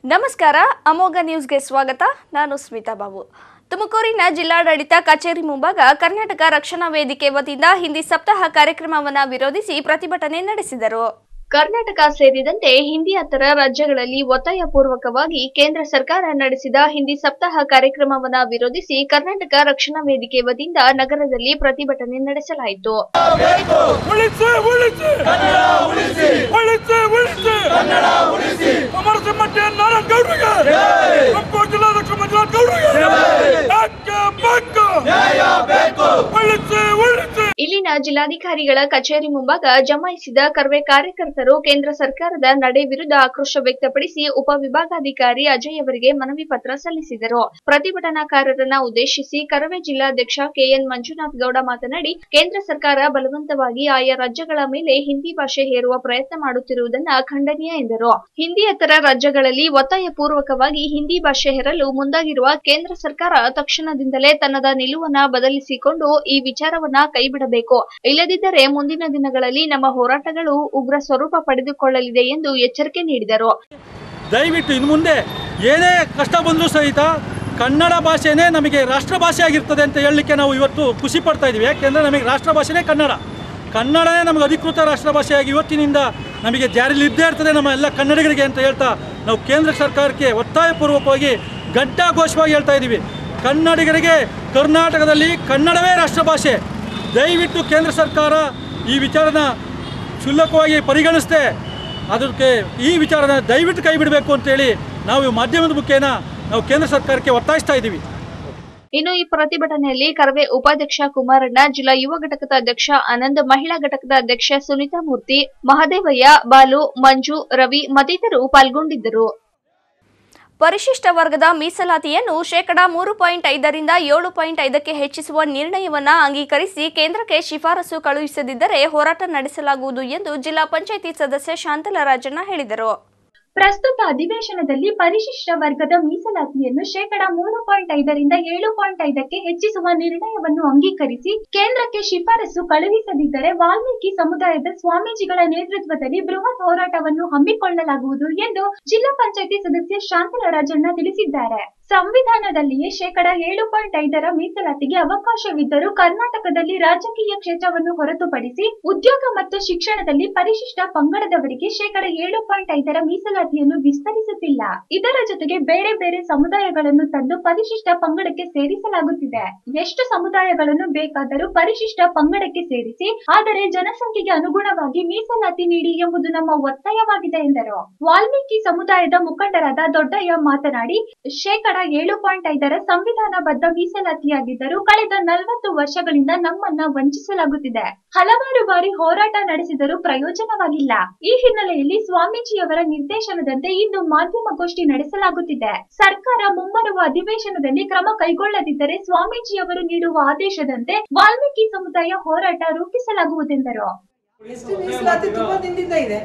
ನಮಸ್ಕಾರ ಅಮೋಘ ನ್ಯೂಸ್ಗೆ ಸ್ವಾಗತ ನಾನು ಸ್ಮಿತಾ ಬಾಬು ತುಮಕೂರಿನ ಜಿಲ್ಲಾಡಳಿತ ಕಚೇರಿ ಮುಂಭಾಗ ಕರ್ನಾಟಕ ರಕ್ಷಣಾ ವೇದಿಕೆ ವತಿಯಿಂದ ಹಿಂದಿ ಸಪ್ತಾಹ ಕಾರ್ಯಕ್ರಮವನ್ನು ವಿರೋಧಿಸಿ ಪ್ರತಿಭಟನೆ ನಡೆಸಿದರು ಕರ್ನಾಟಕ ಸೇರಿದಂತೆ ಹಿಂದಿಯೇತರ ರಾಜ್ಯಗಳಲ್ಲಿ ಒತ್ತಾಯಪೂರ್ವಕವಾಗಿ ಕೇಂದ್ರ ಸರ್ಕಾರ ನಡೆಸಿದ ಹಿಂದಿ ಸಪ್ತಾಹ ಕಾರ್ಯಕ್ರಮವನ್ನು ವಿರೋಧಿಸಿ ಕರ್ನಾಟಕ ರಕ್ಷಣಾ ವೇದಿಕೆ ವತಿಯಿಂದ ನಗರದಲ್ಲಿ ಪ್ರತಿಭಟನೆ ನಡೆಸಲಾಯಿತು ಉಳಿಸಿ ಉಳಿಸಿ ಕನ್ನಡ ಉಳಿಸಿ ಉಳಿಸಿ ಉಳಿಸಿ ಕನ್ನಡ ಉಳಿಸಿ ಅಮರ ಸಿಂಹಕ್ಕೆ ನಾರಾಯಣ ಗೌಡ್ರಿಗೆ ತುಮಕೂರು ಜಿಲ್ಲಾಧ್ಯಕ್ಷ ಮಂಜುನಾಥ್ ಗೌಡ್ರಿಗೆ ಹಕ್ಕೆ ಬೇಕು ನ್ಯಾಯ ಬೇಕು ಉಳಿಸಿ ಉಳಿಸಿ ಇಲ್ಲಿನ ಜಿಲ್ಲಾಧಿಕಾರಿಗಳ ಕಚೇರಿ ಮುಂಭಾಗ ಜಮಾಯಿಸಿದ ಕರ್ವೆ ಕಾರ್ಯಕರ್ತರು ಕೇಂದ್ರ ಸರ್ಕಾರದ ನಡೆ ವಿರುದ್ಧ ಆಕ್ರೋಶ ವ್ಯಕ್ತಪಡಿಸಿ ಉಪವಿಭಾಗಾಧಿಕಾರಿ ಅಜಯ್ ಅವರಿಗೆ ಮನವಿ ಪತ್ರ ಸಲ್ಲಿಸಿದರು ಪ್ರತಿಭಟನಾಕಾರರನ್ನ ಉದ್ದೇಶಿಸಿ ಕರವೇ ಜಿಲ್ಲಾಧ್ಯಕ್ಷ ಕೆಎನ್ ಮಂಜುನಾಥ್ ಗೌಡ ಮಾತನಾಡಿ ಕೇಂದ್ರ ಸರ್ಕಾರ ಬಲವಂತವಾಗಿ ಆಯಾ ರಾಜ್ಯಗಳ ಮೇಲೆ ಹಿಂದಿ ಭಾಷೆ ಹೇರುವ ಪ್ರಯತ್ನ ಮಾಡುತ್ತಿರುವುದನ್ನ ಖಂಡನೀಯ ಎಂದರು ಹಿಂದಿಯೇತರ ರಾಜ್ಯಗಳಲ್ಲಿ ಒತ್ತಾಯಪೂರ್ವಕವಾಗಿ ಹಿಂದಿ ಭಾಷೆ ಹೇರಲು ಮುಂದಾಗಿರುವ ಕೇಂದ್ರ ಸರ್ಕಾರ ತಕ್ಷಣದಿಂದಲೇ ತನ್ನದ ನಿಲುವನ್ನ ಬದಲಿಸಿಕೊಂಡು ಈ ವಿಚಾರವನ್ನ ಕೈಬಿಡಬೇಕು ಇಲ್ಲದಿದ್ದರೆ ಮುಂದಿನ ದಿನಗಳಲ್ಲಿ ನಮ್ಮ ಹೋರಾಟಗಳು ಉಗ್ರ ಸ್ವರೂಪ ಪಡೆದುಕೊಳ್ಳಲಿದೆ ಎಂದು ಎಚ್ಚರಿಕೆ ನೀಡಿದರು ದಯವಿಟ್ಟು ಇನ್ನು ಮುಂದೆ ಏನೇ ಕಷ್ಟ ಬಂದರೂ ಸಹಿತ ಕನ್ನಡ ಭಾಷೆನೇ ನಮಗೆ ರಾಷ್ಟ್ರ ಭಾಷೆ ಆಗಿರ್ತದೆ ಅಂತ ಹೇಳಲಿಕ್ಕೆ ನಾವು ಇವತ್ತು ಖುಷಿ ಪಡ್ತಾ ಇದ್ದೀವಿ ಯಾಕೆಂದರೆ ನಮಗೆ ರಾಷ್ಟ್ರ ಭಾಷೆನೇ ಕನ್ನಡ ಕನ್ನಡನೇ ನಮಗೆ ಅಧಿಕೃತ ರಾಷ್ಟ್ರ ಭಾಷೆಯಾಗಿ ಇವತ್ತಿನಿಂದ ನಮಗೆ ಜಾರಿಲಿ ಇದ್ದೇ ಇರ್ತದೆ ನಮ್ಮ ಎಲ್ಲ ಕನ್ನಡಿಗರಿಗೆ ಅಂತ ಹೇಳ್ತಾ ನಾವು ಕೇಂದ್ರ ಸರ್ಕಾರಕ್ಕೆ ಒತ್ತಾಯಪೂರ್ವಕವಾಗಿ ಘಂಟಾಘೋಷವಾಗಿ ಹೇಳ್ತಾ ಇದ್ದೀವಿ ಕನ್ನಡಿಗರಿಗೆ ಕರ್ನಾಟಕದಲ್ಲಿ ಕನ್ನಡವೇ ರಾಷ್ಟ್ರ ಭಾಷೆ ದಯವಿಟ್ಟು ಕೇಂದ್ರ ಸರ್ಕಾರ ಈ ವಿಚಾರನ ಕ್ಷುಲ್ಲಕವಾಗಿ ಪರಿಗಣಿಸದೆ ಅದಕ್ಕೆ ಈ ವಿಚಾರನ ದಯವಿಟ್ಟು ಕೈ ಬಿಡಬೇಕು ಅಂತೇಳಿ ನಾವು ಈ ಮಾಧ್ಯಮದ ಮುಖೇನ ನಾವು ಕೇಂದ್ರ ಸರ್ಕಾರಕ್ಕೆ ಒತ್ತಾಯಿಸ್ತಾ ಇದ್ದೀವಿ ಇನ್ನು ಈ ಪ್ರತಿಭಟನೆಯಲ್ಲಿ ಕರವೇ ಉಪಾಧ್ಯಕ್ಷ ಕುಮಾರಣ್ಣ ಜಿಲ್ಲಾ ಯುವ ಘಟಕದ ಅಧ್ಯಕ್ಷ ಆನಂದ್ ಮಹಿಳಾ ಘಟಕದ ಅಧ್ಯಕ್ಷ ಸುನೀತಾ ಮೂರ್ತಿ ಮಹದೇವಯ್ಯ ಬಾಲು ಮಂಜು ರವಿ ಮತ್ತಿತರರು ಪಾಲ್ಗೊಂಡಿದ್ದರು ಪರಿಶಿಷ್ಟ ವರ್ಗದ ಮೀಸಲಾತಿಯನ್ನು ಶೇಕಡಾ ಮೂರು ಪಾಯಿಂಟ್ ಐದರಿಂದ ಏಳು ಪಾಯಿಂಟ್ ಐದಕ್ಕೆ ಹೆಚ್ಚಿಸುವ ನಿರ್ಣಯವನ್ನ ಅಂಗೀಕರಿಸಿ ಕೇಂದ್ರಕ್ಕೆ ಶಿಫಾರಸು ಕಳುಹಿಸದಿದ್ದರೆ ಹೋರಾಟ ನಡೆಸಲಾಗುವುದು ಎಂದು ಜಿಲ್ಲಾ ಪಂಚಾಯಿತಿ ಸದಸ್ಯ ಶಾಂತಲರಾಜಣ್ಣ ಹೇಳಿದರು ಪ್ರಸ್ತುತ ಅಧಿವೇಶನದಲ್ಲಿ ಪರಿಶಿಷ್ಟ ವರ್ಗದ ಮೀಸಲಾತಿಯನ್ನು ಶೇಕಡಾ ಮೂರು ಪಾಯಿಂಟ್ ಐದರಿಂದ ಏಳು ಪಾಯಿಂಟ್ ಐದಕ್ಕೆ ಹೆಚ್ಚಿಸುವ ನಿರ್ಣಯವನ್ನು ಅಂಗೀಕರಿಸಿ ಕೇಂದ್ರಕ್ಕೆ ಶಿಫಾರಸು ಕಳುಹಿಸದಿದ್ದರೆ ವಾಲ್ಮೀಕಿ ಸಮುದಾಯದ ಸ್ವಾಮೀಜಿಗಳ ನೇತೃತ್ವದಲ್ಲಿ ಬೃಹತ್ ಹೋರಾಟವನ್ನು ಹಮ್ಮಿಕೊಳ್ಳಲಾಗುವುದು ಎಂದು ಜಿಲ್ಲಾ ಪಂಚಾಯತಿ ಸದಸ್ಯ ಶಾಂತಲರಾಜಣ್ಣ ತಿಳಿಸಿದ್ದಾರೆ ಸಂವಿಧಾನದಲ್ಲಿಯೇ ಶೇಕಡಾ ಏಳು ಪಾಯಿಂಟ್ ಐದರ ಮೀಸಲಾತಿಗೆ ಅವಕಾಶವಿದ್ದರೂ ಕರ್ನಾಟಕದಲ್ಲಿ ರಾಜಕೀಯ ಕ್ಷೇತ್ರವನ್ನು ಹೊರತುಪಡಿಸಿ ಉದ್ಯೋಗ ಮತ್ತು ಶಿಕ್ಷಣದಲ್ಲಿ ಪರಿಶಿಷ್ಟ ಪಂಗಡದವರಿಗೆ ಶೇಕಡ ಏಳು ಪಾಯಿಂಟ್ ಐದರ ಮೀಸಲಾತಿಯನ್ನು ವಿಸ್ತರಿಸುತ್ತಿಲ್ಲ ಇದರ ಜೊತೆಗೆ ಬೇರೆ ಬೇರೆ ಸಮುದಾಯಗಳನ್ನು ತಂದು ಪರಿಶಿಷ್ಟ ಪಂಗಡಕ್ಕೆ ಸೇರಿಸಲಾಗುತ್ತಿದೆ ಎಷ್ಟು ಸಮುದಾಯಗಳನ್ನು ಬೇಕಾದರೂ ಪರಿಶಿಷ್ಟ ಪಂಗಡಕ್ಕೆ ಸೇರಿಸಿ ಆದರೆ ಜನಸಂಖ್ಯೆಗೆ ಅನುಗುಣವಾಗಿ ಮೀಸಲಾತಿ ನೀಡಿ ಎಂಬುದು ನಮ್ಮ ಒತ್ತಾಯವಾಗಿದೆ ಎಂದರು ವಾಲ್ಮೀಕಿ ಸಮುದಾಯದ ಮುಖಂಡರಾದ ದೊಡ್ಡಯ್ಯ ಮಾತನಾಡಿ ಶೇಕಡ ಏಳು ಪಾಯಿಂಟ್ ಐದರ ಸಂವಿಧಾನಬದ್ಧ ಮೀಸಲಾತಿಯಾಗಿದ್ದರೂ ಕಳೆದ ನಲವತ್ತು ವರ್ಷಗಳಿಂದ ನಮ್ಮನ್ನ ವಂಚಿಸಲಾಗುತ್ತಿದೆ ಹಲವಾರು ಬಾರಿ ಹೋರಾಟ ನಡೆಸಿದರೂ ಪ್ರಯೋಜನವಾಗಿಲ್ಲ ಈ ಹಿನ್ನೆಲೆಯಲ್ಲಿ ಸ್ವಾಮೀಜಿಯವರ ನಿರ್ದೇಶನದಂತೆ ಇಂದು ಮಾಧ್ಯಮಗೋಷ್ಠಿ ನಡೆಸಲಾಗುತ್ತಿದೆ ಸರ್ಕಾರ ಮುಂಬರುವ ಅಧಿವೇಶನದಲ್ಲಿ ಕ್ರಮ ಕೈಗೊಳ್ಳದಿದ್ದರೆ ಸ್ವಾಮೀಜಿಯವರು ನೀಡುವ ಆದೇಶದಂತೆ ವಾಲ್ಮೀಕಿ ಸಮುದಾಯ ಹೋರಾಟ ರೂಪಿಸಲಾಗುವುದೆಂದರು ಎಷ್ಟು ಮೀಸಲಾತಿ ತುಂಬಾ ದಿನದಿಂದ ಇದೆ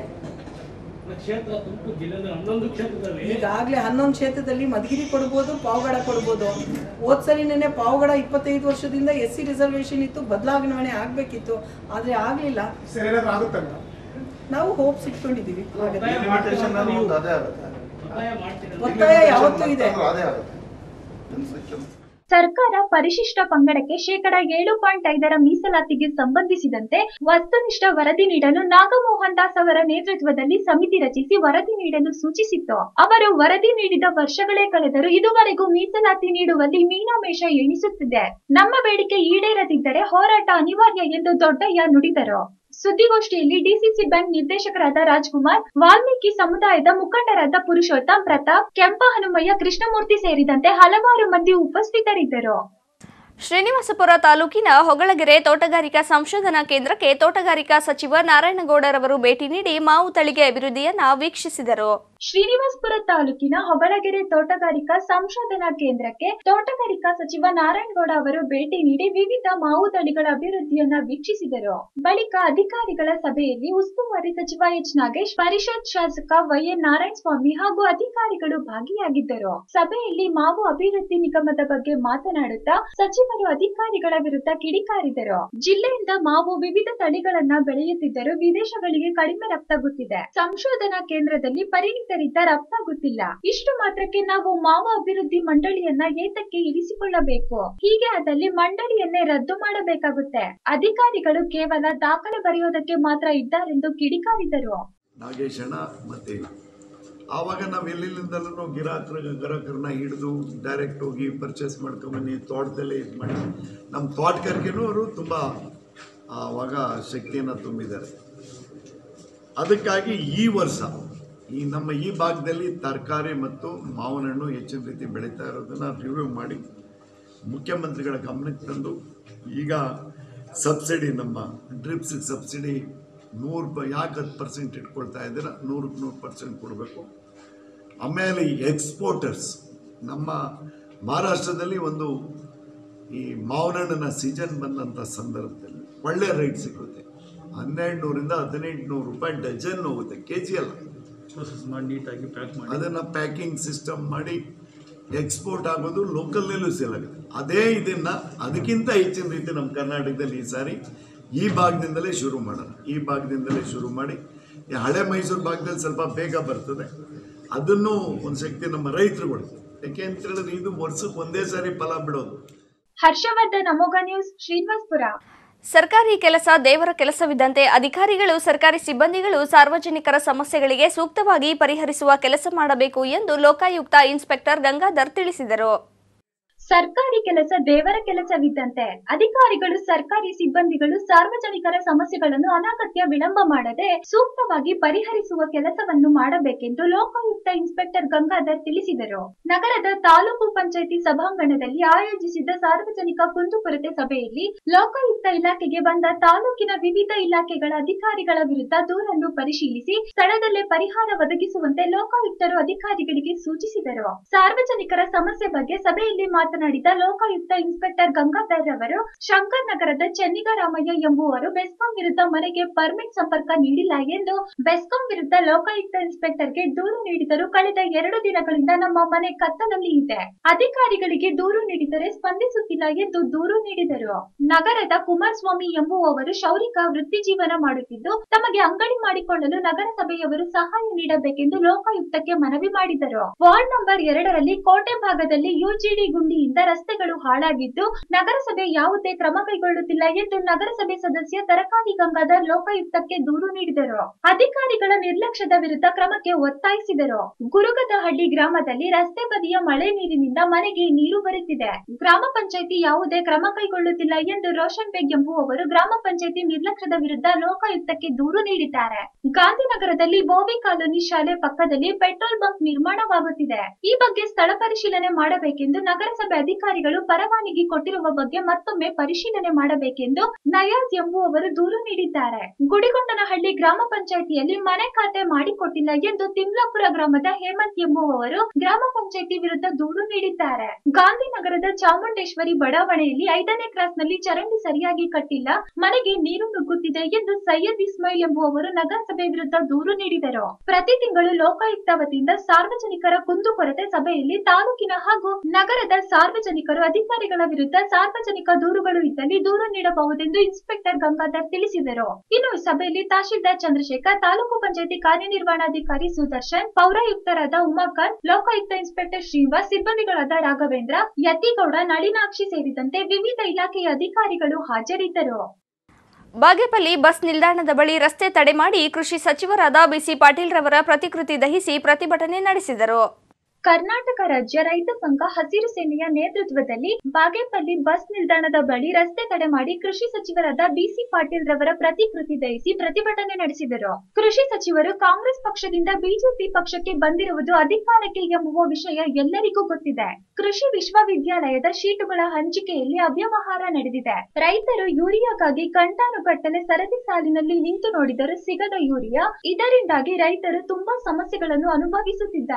ಕ್ಷೇತ್ರ ತುಮಕೂರು ಜಿಲ್ಲೆಯಲ್ಲಿ ಹನ್ನೊಂದು ಕ್ಷೇತ್ರದಲ್ಲಿ ಈಗಾಗಲೇ ಹನ್ನೊಂದು ಕ್ಷೇತ್ರದಲ್ಲಿ ಮಧುಗಿರಿ ಕೊಡ್ಬೋದು ಪಾವಗಡ ಕೊಡ್ಬೋದು ಹೋದ್ ಸಲಿನೇ ಪಾವಗಡ ಇಪ್ಪತ್ತೈದು ವರ್ಷದಿಂದ ಎಸ್ ಸಿ ರಿಸರ್ವೇಶನ್ ಇತ್ತು ಬದಲಾವಣೆ ಆಗ್ಬೇಕಿತ್ತು ಆದ್ರೆ ಆಗ್ಲಿಲ್ಲ ಸರ್ ಏನಾದ್ರು ಆಗುತ್ತಂತ ನಾವು ಹೋಪ್ಸ್ ಇಟ್ಕೊಂಡಿದೀವಿ ಆಗತ್ತೆ. ಲಿಮಿಟೇಷನ್ ಅನ್ನೋದು ಅದೇ ಆಗುತ್ತೆ ಒತ್ತಾಯ ಮಾಡ್ತೀರಿ ಒತ್ತಾಯ ಯಾವತ್ತೂ ಇದೆ ಅದೇ ಆಗುತ್ತೆ ಜನಸಂಖ್ಯೆ ಸರ್ಕಾರ ಪರಿಶಿಷ್ಟ ಪಂಗಡಕ್ಕೆ ಶೇಕಡ ಏಳು ಪಾಯಿಂಟ್ ಐದರ ಮೀಸಲಾತಿಗೆ ಸಂಬಂಧಿಸಿದಂತೆ ವಸ್ತುನಿಷ್ಠ ವರದಿ ನೀಡಲು ನಾಗಮೋಹನ್ ದಾಸ್ ಅವರ ನೇತೃತ್ವದಲ್ಲಿ ಸಮಿತಿ ರಚಿಸಿ ವರದಿ ನೀಡಲು ಸೂಚಿಸಿತ್ತು ಅವರು ವರದಿ ನೀಡಿದ ವರ್ಷಗಳೇ ಕಳೆದರೂ ಇದುವರೆಗೂ ಮೀಸಲಾತಿ ನೀಡುವಲ್ಲಿ ಮೀನಾಮೇಷ ಎಣಿಸುತ್ತಿದೆ ನಮ್ಮ ಬೇಡಿಕೆ ಈಡೇರದಿದ್ದರೆ ಹೋರಾಟ ಅನಿವಾರ್ಯ ಎಂದು ದೊಡ್ಡಯ್ಯ ನುಡಿದರು ಸುದ್ದಿಗೋಷ್ಠಿಯಲ್ಲಿ ಡಿಸಿಸಿ ಬ್ಯಾಂಕ್ ನಿರ್ದೇಶಕರಾದ ರಾಜ್ಕುಮಾರ್ ವಾಲ್ಮೀಕಿ ಸಮುದಾಯದ ಮುಖಂಡರಾದ ಪುರುಷೋತ್ತಮ್ ಪ್ರತಾಪ್ ಕೆಂಪ ಹನುಮಯ್ಯ ಕೃಷ್ಣಮೂರ್ತಿ ಸೇರಿದಂತೆ ಹಲವಾರು ಮಂದಿ ಉಪಸ್ಥಿತರಿದ್ದರು ಶ್ರೀನಿವಾಸಪುರ ತಾಲೂಕಿನ ಹೊಗಳಗೆರೆ ತೋಟಗಾರಿಕಾ ಸಂಶೋಧನಾ ಕೇಂದ್ರಕ್ಕೆ ತೋಟಗಾರಿಕಾ ಸಚಿವ ನಾರಾಯಣಗೌಡರವರು ಭೇಟಿ ನೀಡಿ ಮಾವು ತಳಿಗೆ ಅಭಿವೃದ್ಧಿಯನ್ನ ವೀಕ್ಷಿಸಿದರು ಶ್ರೀನಿವಾಸಪುರ ತಾಲೂಕಿನ ಹೊಗಳಗೆರೆ ತೋಟಗಾರಿಕಾ ಸಂಶೋಧನಾ ಕೇಂದ್ರಕ್ಕೆ ತೋಟಗಾರಿಕಾ ಸಚಿವ ನಾರಾಯಣಗೌಡ ಅವರು ಭೇಟಿ ನೀಡಿ ವಿವಿಧ ಮಾವು ತಳಿಗಳ ಅಭಿವೃದ್ಧಿಯನ್ನ ವೀಕ್ಷಿಸಿದರು ಬಳಿಕ ಅಧಿಕಾರಿಗಳ ಸಭೆಯಲ್ಲಿ ಉಸ್ತುವಾರಿ ಸಚಿವ ಎಚ್ ನಾಗೇಶ್ ಪರಿಷತ್ ಶಾಸಕ ವೈಎನ್ ನಾರಾಯಣಸ್ವಾಮಿ ಹಾಗೂ ಅಧಿಕಾರಿಗಳು ಭಾಗಿಯಾಗಿದ್ದರು ಸಭೆಯಲ್ಲಿ ಮಾವು ಅಭಿವೃದ್ಧಿ ನಿಗಮದ ಬಗ್ಗೆ ಮಾತನಾಡುತ್ತಾ ಸಚಿವರು ಅಧಿಕಾರಿಗಳ ವಿರುದ್ಧ ಕಿಡಿಕಾರಿದರು ಜಿಲ್ಲೆಯಿಂದ ಮಾವು ವಿವಿಧ ತಳಿಗಳನ್ನ ಬೆಳೆಯುತ್ತಿದ್ದರೂ ವಿದೇಶಗಳಿಗೆ ಕಡಿಮೆ ರಫ್ತಾಗುತ್ತಿದೆ ಸಂಶೋಧನಾ ಕೇಂದ್ರದಲ್ಲಿ ಪರಿಣಿತ ರೈತರಿದ್ದ ರಫ್ತಾಗುತ್ತಿಲ್ಲ ಇಷ್ಟು ಮಾತ್ರಕ್ಕೆ ನಾವು ಮಾವ ಅಭಿವೃದ್ಧಿ ಮಂಡಳಿಯನ್ನ ಏತಕ್ಕೆ ಇರಿಸಿಕೊಳ್ಳಬೇಕು ಹೀಗೆ ಆದಲ್ಲಿ ಮಂಡಳಿಯನ್ನೇ ರದ್ದು ಮಾಡಬೇಕಾಗುತ್ತೆ ಅಧಿಕಾರಿಗಳು ಕೇವಲ ದಾಖಲೆ ಬರೆಯೋದಕ್ಕೆ ಮಾತ್ರ ಇದ್ದಾರೆಂದು ಕಿಡಿಕಾರಿದರು ನಾಗೇಶಣ್ಣ ಮತ್ತೆ ಆವಾಗ ನಾವು ಎಲ್ಲೆಲ್ಲಿಂದಲೂ ಗಿರಾಕರ ಗ್ರಾಹಕರನ್ನ ಹಿಡಿದು ಡೈರೆಕ್ಟ್ ಹೋಗಿ ಪರ್ಚೇಸ್ ಮಾಡ್ಕೊಂಬನ್ನಿ ತೋಟದಲ್ಲೇ ಇದು ಮಾಡಿ ನಮ್ಮ ತೋಟಗಾರಿಕೆನೂ ಅವರು ತುಂಬ ಆವಾಗ ಶಕ್ತಿಯನ್ನು ತುಂಬಿದ್ದಾರೆ ಅದಕ್ಕಾಗಿ ಈ ವರ್ಷ ಈ ನಮ್ಮ ಈ ಭಾಗದಲ್ಲಿ ತರಕಾರಿ ಮತ್ತು ಮಾವಿನ ಹಣ್ಣು ಹೆಚ್ಚಿನ ರೀತಿ ಬೆಳೀತಾ ಇರೋದನ್ನು ರಿವ್ಯೂ ಮಾಡಿ ಮುಖ್ಯಮಂತ್ರಿಗಳ ಗಮನಕ್ಕೆ ತಂದು ಈಗ ಸಬ್ಸಿಡಿ ನಮ್ಮ ಡ್ರಿಪ್ಸಿಗೆ ಸಬ್ಸಿಡಿ ನೂರು ರೂಪಾಯಿ ಯಾಕೆ ಹತ್ತು ಪರ್ಸೆಂಟ್ ಇಟ್ಕೊಳ್ತಾ ಇದ್ದೀರ ನೂರಕ್ಕೆ ನೂರು ಪರ್ಸೆಂಟ್ ಕೊಡಬೇಕು ಆಮೇಲೆ ಈ ಎಕ್ಸ್ಪೋರ್ಟರ್ಸ್ ನಮ್ಮ ಮಹಾರಾಷ್ಟ್ರದಲ್ಲಿ ಒಂದು ಈ ಮಾವಿನ ಹಣ್ಣಿನ ಸೀಸನ್ ಬಂದಂಥ ಸಂದರ್ಭದಲ್ಲಿ ಒಳ್ಳೆ ರೇಟ್ ಸಿಗುತ್ತೆ ಹನ್ನೆರಡು ನೂರಿಂದ ಹದಿನೆಂಟು ನೂರು ರೂಪಾಯಿ ಡಜನ್ ಹೋಗುತ್ತೆ ಕೆ ಜಿ ಅಲ್ಲ ಪ್ರೊಸೆಸ್ ಮಾಡಿ ನೀಟಾಗಿ ಪ್ಯಾಕ್ ಮಾಡಿ ಅದನ್ನು ಪ್ಯಾಕಿಂಗ್ ಸಿಸ್ಟಮ್ ಮಾಡಿ ಎಕ್ಸ್ಪೋರ್ಟ್ ಆಗೋದು ಲೋಕಲ್ನಲ್ಲೂ ಸೇಲ್ ಆಗುತ್ತೆ ಅದೇ ಇದನ್ನು ಅದಕ್ಕಿಂತ ಹೆಚ್ಚಿನ ರೀತಿ ನಮ್ಮ ಕರ್ನಾಟಕದಲ್ಲಿ ಈ ಸಾರಿ ಈ ಭಾಗದಿಂದಲೇ ಶುರು ಮಾಡೋಣ ಈ ಭಾಗದಿಂದಲೇ ಶುರು ಮಾಡಿ ಈ ಹಳೆ ಮೈಸೂರು ಭಾಗದಲ್ಲಿ ಸ್ವಲ್ಪ ಬೇಗ ಬರ್ತದೆ ಅದನ್ನು ಒಂದು ಶಕ್ತಿ ನಮ್ಮ ರೈತರುಗಳು ಯಾಕೆ ಅಂತ ಹೇಳಿದ್ರೆ ಇದು ವರ್ಷಕ್ಕೆ ಒಂದೇ ಸಾರಿ ಫಲ ಬಿಡೋದು ಹರ್ಷವರ್ಧನ್ ಅಮೋಘ ನ್ಯೂಸ್ ಶ್ರೀನಿವಾಸ್ಪುರ ಸರ್ಕಾರಿ ಕೆಲಸ ದೇವರ ಕೆಲಸವಿದ್ದಂತೆ ಅಧಿಕಾರಿಗಳು ಸರ್ಕಾರಿ ಸಿಬ್ಬಂದಿಗಳು ಸಾರ್ವಜನಿಕರ ಸಮಸ್ಯೆಗಳಿಗೆ ಸೂಕ್ತವಾಗಿ ಪರಿಹರಿಸುವ ಕೆಲಸ ಮಾಡಬೇಕು ಎಂದು ಲೋಕಾಯುಕ್ತ ಇನ್ಸ್ಪೆಕ್ಟರ್ ಗಂಗಾಧರ್ ತಿಳಿಸಿದರು ಸರ್ಕಾರಿ ಕೆಲಸ ದೇವರ ಕೆಲಸವಿದ್ದಂತೆ ಅಧಿಕಾರಿಗಳು ಸರ್ಕಾರಿ ಸಿಬ್ಬಂದಿಗಳು ಸಾರ್ವಜನಿಕರ ಸಮಸ್ಯೆಗಳನ್ನು ಅನಗತ್ಯ ವಿಳಂಬ ಮಾಡದೆ ಸೂಕ್ತವಾಗಿ ಪರಿಹರಿಸುವ ಕೆಲಸವನ್ನು ಮಾಡಬೇಕೆಂದು ಲೋಕಾಯುಕ್ತ ಇನ್ಸ್ಪೆಕ್ಟರ್ ಗಂಗಾಧರ್ ತಿಳಿಸಿದರು ನಗರದ ತಾಲೂಕು ಪಂಚಾಯಿತಿ ಸಭಾಂಗಣದಲ್ಲಿ ಆಯೋಜಿಸಿದ್ದ ಸಾರ್ವಜನಿಕ ಕುಂದುಕೊರತೆ ಸಭೆಯಲ್ಲಿ ಲೋಕಾಯುಕ್ತ ಇಲಾಖೆಗೆ ಬಂದ ತಾಲೂಕಿನ ವಿವಿಧ ಇಲಾಖೆಗಳ ಅಧಿಕಾರಿಗಳ ವಿರುದ್ಧ ದೂರನ್ನು ಪರಿಶೀಲಿಸಿ ಸ್ಥಳದಲ್ಲೇ ಪರಿಹಾರ ಒದಗಿಸುವಂತೆ ಲೋಕಾಯುಕ್ತರು ಅಧಿಕಾರಿಗಳಿಗೆ ಸೂಚಿಸಿದರು ಸಾರ್ವಜನಿಕರ ಸಮಸ್ಯೆ ಬಗ್ಗೆ ಸಭೆಯಲ್ಲಿ ಮಾತನಾಡಿದ ಲೋಕಾಯುಕ್ತ ಇನ್ಸ್ಪೆಕ್ಟರ್ ಗಂಗಾಧರ್ ಅವರು ಶಂಕರ್ ನಗರದ ಚೆನ್ನಿಗರಾಮಯ್ಯ ಎಂಬುವರು ಬೆಸ್ಕಾಂ ವಿರುದ್ಧ ಮನೆಗೆ ಪರ್ಮಿಟ್ ಸಂಪರ್ಕ ನೀಡಿಲ್ಲ ಎಂದು ಬೆಸ್ಕಾಂ ವಿರುದ್ಧ ಲೋಕಾಯುಕ್ತ ಇನ್ಸ್ಪೆಕ್ಟರ್ಗೆ ದೂರು ನೀಡಿದರು ಕಳೆದ ಎರಡು ದಿನಗಳಿಂದ ನಮ್ಮ ಮನೆ ಕತ್ತಲಲ್ಲಿ ಇದೆ ಅಧಿಕಾರಿಗಳಿಗೆ ದೂರು ನೀಡಿದರೆ ಸ್ಪಂದಿಸುತ್ತಿಲ್ಲ ಎಂದು ದೂರು ನೀಡಿದರು ನಗರದ ಕುಮಾರಸ್ವಾಮಿ ಎಂಬುವವರು ಶೌರಿಕ ವೃತ್ತಿ ಜೀವನ ಮಾಡುತ್ತಿದ್ದು ತಮಗೆ ಅಂಗಡಿ ಮಾಡಿಕೊಳ್ಳಲು ನಗರಸಭೆಯವರು ಸಹಾಯ ನೀಡಬೇಕೆಂದು ಲೋಕಾಯುಕ್ತಕ್ಕೆ ಮನವಿ ಮಾಡಿದರು ವಾರ್ಡ್ ನಂಬರ್ ಎರಡರಲ್ಲಿ ಕೋಟೆ ಭಾಗದಲ್ಲಿ ಯುಜಿಡಿ ಗುಂಡಿಯಿಂದ ರಸ್ತೆಗಳು ಹಾಳಾಗಿದ್ದು ನಗರಸಭೆ ಯಾವುದೇ ಕ್ರಮ ಕೈಗೊಳ್ಳುತ್ತಿಲ್ಲ ಎಂದು ನಗರಸಭೆ ಸದಸ್ಯ ತರಕಾರಿ ಗಂಗಾಧರ್ ಲೋಕಾಯುಕ್ತಕ್ಕೆ ದೂರು ನೀಡಿದರು ಅಧಿಕಾರಿಗಳ ನಿರ್ಲಕ್ಷ್ಯದ ವಿರುದ್ಧ ಕ್ರಮಕ್ಕೆ ಒತ್ತಾಯಿಸಿದರು ಗುರುಗದಹಳ್ಳಿ ಗ್ರಾಮದಲ್ಲಿ ರಸ್ತೆ ಬದಿಯ ಮಳೆ ನೀರಿನಿಂದ ಮನೆಗೆ ನೀರು ಬರುತ್ತಿದೆ ಗ್ರಾಮ ಪಂಚಾಯಿತಿ ಯಾವುದೇ ಕ್ರಮ ಕೈಗೊಳ್ಳುತ್ತಿಲ್ಲ ಎಂದು ರೋಷನ್ ಬೇಗ್ ಎಂಬುವವರು ಗ್ರಾಮ ಪಂಚಾಯಿತಿ ನಿರ್ಲಕ್ಷ್ಯದ ವಿರುದ್ಧ ಲೋಕಾಯುಕ್ತಕ್ಕೆ ದೂರು ನೀಡಿದ್ದಾರೆ ಗಾಂಧಿನಗರದಲ್ಲಿ ಬೋವಿ ಕಾಲೋನಿ ಶಾಲೆ ಪಕ್ಕದಲ್ಲಿ ಪೆಟ್ರೋಲ್ ಬಂಕ್ ನಿರ್ಮಾಣವಾಗುತ್ತಿದೆ ಈ ಬಗ್ಗೆ ಸ್ಥಳ ಪರಿಶೀಲನೆ ಮಾಡಬೇಕೆಂದು ನಗರಸಭೆ ಅಧಿಕಾರಿಗಳು ಪರವಾನಗಿ ಕೊಟ್ಟಿರುವ ಬಗ್ಗೆ ಮತ್ತೊಮ್ಮೆ ಪರಿಶೀಲನೆ ಮಾಡಬೇಕೆಂದು ನಯಾಜ್ ಎಂಬುವವರು ದೂರು ನೀಡಿದ್ದಾರೆ ಗುಡಿಗೊಂಡನಹಳ್ಳಿ ಗ್ರಾಮ ಪಂಚಾಯಿತಿಯಲ್ಲಿ ಮನೆ ಖಾತೆ ಮಾಡಿಕೊಟ್ಟಿಲ್ಲ ಎಂದು ತಿಮ್ಲಾಪುರ ಗ್ರಾಮದ ಹೇಮಂತ್ ಎಂಬುವವರು ಗ್ರಾಮ ಪಂಚಾಯಿತಿ ವಿರುದ್ಧ ದೂರು ನೀಡಿದ್ದಾರೆ ಗಾಂಧಿನಗರದ ಚಾಮುಂಡೇಶ್ವರಿ ಬಡಾವಣೆಯಲ್ಲಿ ಐದನೇ ಕ್ರಾಸ್ನಲ್ಲಿ ಚರಂಡಿ ಸರಿಯಾಗಿ ಕಟ್ಟಿಲ್ಲ ಮನೆಗೆ ನೀರು ನುಗ್ಗುತ್ತಿದೆ ಎಂದು ಸೈಯದ್ ಇಸ್ಮಾಯಿಲ್ ಎಂಬುವವರು ನಗರಸಭೆ ವಿರುದ್ಧ ದೂರು ನೀಡಿದರು ಪ್ರತಿ ತಿಂಗಳು ಲೋಕಾಯುಕ್ತ ವತಿಯಿಂದ ಸಾರ್ವಜನಿಕರ ಕುಂದುಕೊರತೆ ಸಭೆಯಲ್ಲಿ ತಾಲೂಕಿನ ಹಾಗೂ ನಗರದ ಸಾರ್ವಜನಿಕರು ಅಧಿಕಾರಿಗಳ ವಿರುದ್ಧ ಸಾರ್ವಜನಿಕ ದೂರುಗಳು ಇದ್ದಲ್ಲಿ ದೂರು ನೀಡಬಹುದೆಂದು ಇನ್ಸ್ಪೆಕ್ಟರ್ ಗಂಗಾಧರ್ ತಿಳಿಸಿದರು ಇನ್ನು ಸಭೆಯಲ್ಲಿ ತಹಶೀಲ್ದಾರ್ ಚಂದ್ರಶೇಖರ್ ತಾಲೂಕು ಪಂಚಾಯತಿ ಕಾರ್ಯನಿರ್ವಹಣಾಧಿಕಾರಿ ಸುದರ್ಶನ್ ಪೌರಾಯುಕ್ತರಾದ ಉಮಾಕಾಂತ್ ಲೋಕಾಯುಕ್ತ ಇನ್ಸ್ಪೆಕ್ಟರ್ ಶ್ರೀನಿವಾಸ್ ಸಿಬ್ಬಂದಿಗಳಾದ ರಾಘವೇಂದ್ರ ಯತಿಗೌಡ ನಳಿನಾಕ್ಷಿ ಸೇರಿದಂತೆ ವಿವಿಧ ಇಲಾಖೆಯ ಅಧಿಕಾರಿಗಳು ಹಾಜರಿದ್ದರು ಬಾಗೇಪಲ್ಲಿ ಬಸ್ ನಿಲ್ದಾಣದ ಬಳಿ ರಸ್ತೆ ತಡೆ ಮಾಡಿ ಕೃಷಿ ಸಚಿವರಾದ ಬಿಸಿ ಪಾಟೀಲ್ ರವರ ಪ್ರತಿಕೃತಿ ದಹಿಸಿ ಪ್ರತಿಭಟನೆ ನಡೆಸಿದರು ಕರ್ನಾಟಕ ರಾಜ್ಯ ರೈತ ಸಂಘ ಹಸಿರು ಸೇನೆಯ ನೇತೃತ್ವದಲ್ಲಿ ಬಾಗೇಪಲ್ಲಿ ಬಸ್ ನಿಲ್ದಾಣದ ಬಳಿ ರಸ್ತೆ ತಡೆ ಮಾಡಿ ಕೃಷಿ ಸಚಿವರಾದ ಬಿಸಿ ಪಾಟೀಲ್ ರವರ ಪ್ರತಿಕೃತಿ ದಯಿಸಿ ಪ್ರತಿಭಟನೆ ನಡೆಸಿದರು ಕೃಷಿ ಸಚಿವರು ಕಾಂಗ್ರೆಸ್ ಪಕ್ಷದಿಂದ ಬಿಜೆಪಿ ಪಕ್ಷಕ್ಕೆ ಬಂದಿರುವುದು ಅಧಿಕಾರಕ್ಕೆ ಎಂಬುವ ವಿಷಯ ಎಲ್ಲರಿಗೂ ಗೊತ್ತಿದೆ ಕೃಷಿ ವಿಶ್ವವಿದ್ಯಾಲಯದ ಶೀಟುಗಳ ಹಂಚಿಕೆಯಲ್ಲಿ ಅವ್ಯವಹಾರ ನಡೆದಿದೆ ರೈತರು ಯೂರಿಯಾಗಾಗಿ ಗಂಟಾನುಗಟ್ಟಲೆ ಸರದಿ ಸಾಲಿನಲ್ಲಿ ನಿಂತು ನೋಡಿದರೂ ಸಿಗದ ಯೂರಿಯಾ ಇದರಿಂದಾಗಿ ರೈತರು ತುಂಬಾ ಸಮಸ್ಯೆಗಳನ್ನು ಅನುಭವಿಸುತ್ತಿದ್ದಾರೆ